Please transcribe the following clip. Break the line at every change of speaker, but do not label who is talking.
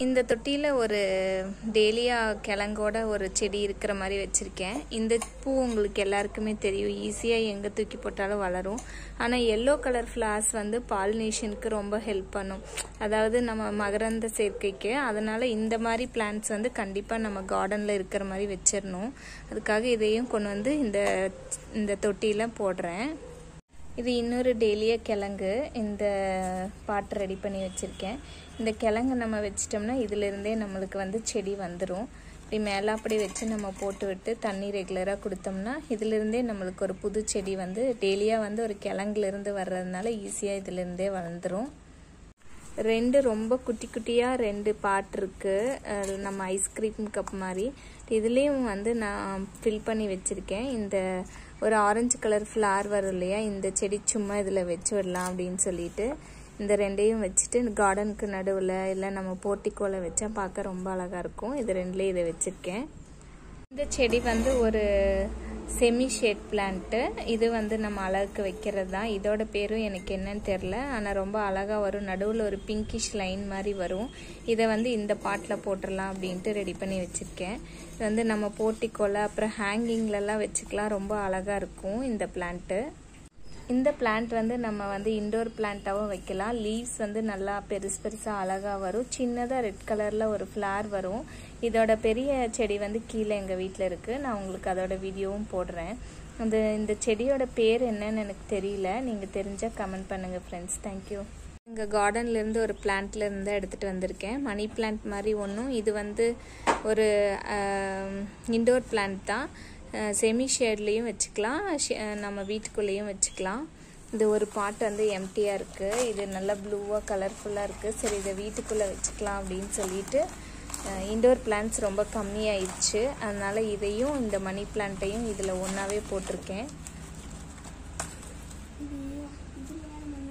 இந்த தொட்டியில் ஒரு டேலியா கிழங்கோட ஒரு செடி இருக்கிற மாதிரி வச்சுருக்கேன் இந்த பூ உங்களுக்கு எல்லாருக்குமே தெரியும் ஈஸியாக எங்கே தூக்கி போட்டாலும் வளரும் ஆனால் எல்லோ கலர் ஃப்ளார்ஸ் வந்து பாலினேஷனுக்கு ரொம்ப ஹெல்ப் பண்ணும் அதாவது நம்ம மகரந்த சேர்க்கைக்கு அதனால் இந்த மாதிரி பிளான்ட்ஸ் வந்து கண்டிப்பாக நம்ம கார்டனில் இருக்கிற மாதிரி வச்சிடணும் அதுக்காக இதையும் கொண்டு வந்து இந்த இந்த தொட்டியில் போடுறேன் இது இன்னொரு டெய்லிய கிழங்கு இந்த பாட்டு ரெடி பண்ணி வச்சுருக்கேன் இந்த கிழங்கு நம்ம வச்சிட்டோம்னா இதிலிருந்தே நம்மளுக்கு வந்து செடி வந்துடும் இப்படி மேலே அப்படி வச்சு நம்ம போட்டு விட்டு தண்ணி ரெகுலராக கொடுத்தோம்னா இதிலிருந்தே நம்மளுக்கு ஒரு புது செடி வந்து டெய்லியாக வந்து ஒரு கிழங்குலேருந்து வர்றதுனால ஈஸியாக இதிலிருந்தே வளர்ந்துடும் ரெண்டு ரொம்ப குட்டி குட்டியாக ரெண்டு பாட் இருக்குது நம்ம ஐஸ்கிரீம் கப் மாதிரி இதுலேயும் வந்து நான் ஃபில் பண்ணி வச்சுருக்கேன் இந்த ஒரு ஆரஞ்சு கலர் ஃப்ளார் வரும் இல்லையா இந்த செடி சும்மா இதில் வச்சு விடலாம் அப்படின்னு சொல்லிட்டு இந்த ரெண்டையும் வச்சுட்டு கார்டனுக்கு நடுவில் இல்லை நம்ம போர்ட்டிக்கோல வச்சா பார்க்க ரொம்ப அழகாக இருக்கும் இது ரெண்டுலேயும் இதை வச்சுருக்கேன் இந்த செடி வந்து ஒரு செமி ஷேட் பிளான்ட்டு இது வந்து நம்ம அழகுக்கு வைக்கிறது தான் இதோட பேரும் எனக்கு என்னன்னு தெரில ஆனால் ரொம்ப அழகாக வரும் நடுவில் ஒரு பிங்கிஷ் லைன் மாதிரி வரும் இதை வந்து இந்த பாட்டில் போட்டுடலாம் அப்படின்ட்டு ரெடி பண்ணி வச்சுருக்கேன் இது வந்து நம்ம போர்ட்டிக்கோல அப்புறம் ஹேங்கிங்லலாம் வச்சுக்கலாம் ரொம்ப அழகாக இருக்கும் இந்த பிளான்ட்டு இந்த பிளான்ட் வந்து நம்ம வந்து இண்டோர் பிளான்ட்டாகவும் வைக்கலாம் லீவ்ஸ் வந்து நல்லா பெருசு பெருசாக அழகாக வரும் சின்னதாக ரெட் கலரில் ஒரு ஃப்ளார் வரும் இதோட பெரிய செடி வந்து கீழே எங்கள் வீட்டில் இருக்குது நான் உங்களுக்கு அதோட வீடியோவும் போடுறேன் அந்த இந்த செடியோட பேர் என்னன்னு எனக்கு தெரியல நீங்கள் தெரிஞ்சால் கமெண்ட் பண்ணுங்கள் ஃப்ரெண்ட்ஸ் தேங்க்யூ எங்கள் கார்டன்லேருந்து ஒரு பிளான்ட்லேருந்து எடுத்துகிட்டு வந்திருக்கேன் மணி பிளான்ட் மாதிரி ஒன்றும் இது வந்து ஒரு இண்டோர் பிளான்ட் தான் செமி ஷேட்லேயும் வச்சுக்கலாம் நம்ம வீட்டுக்குள்ளேயும் வச்சுக்கலாம் இது ஒரு பாட் வந்து எம்டியாக இருக்குது இது நல்லா ப்ளூவாக கலர்ஃபுல்லாக இருக்குது சரி இதை வீட்டுக்குள்ளே வச்சுக்கலாம் அப்படின்னு சொல்லிட்டு இண்டோர் பிளான்ட்ஸ் ரொம்ப கம்மியாயிடுச்சு அதனால் இதையும் இந்த மணி பிளான்ட்டையும் இதில் ஒன்றாவே போட்டிருக்கேன்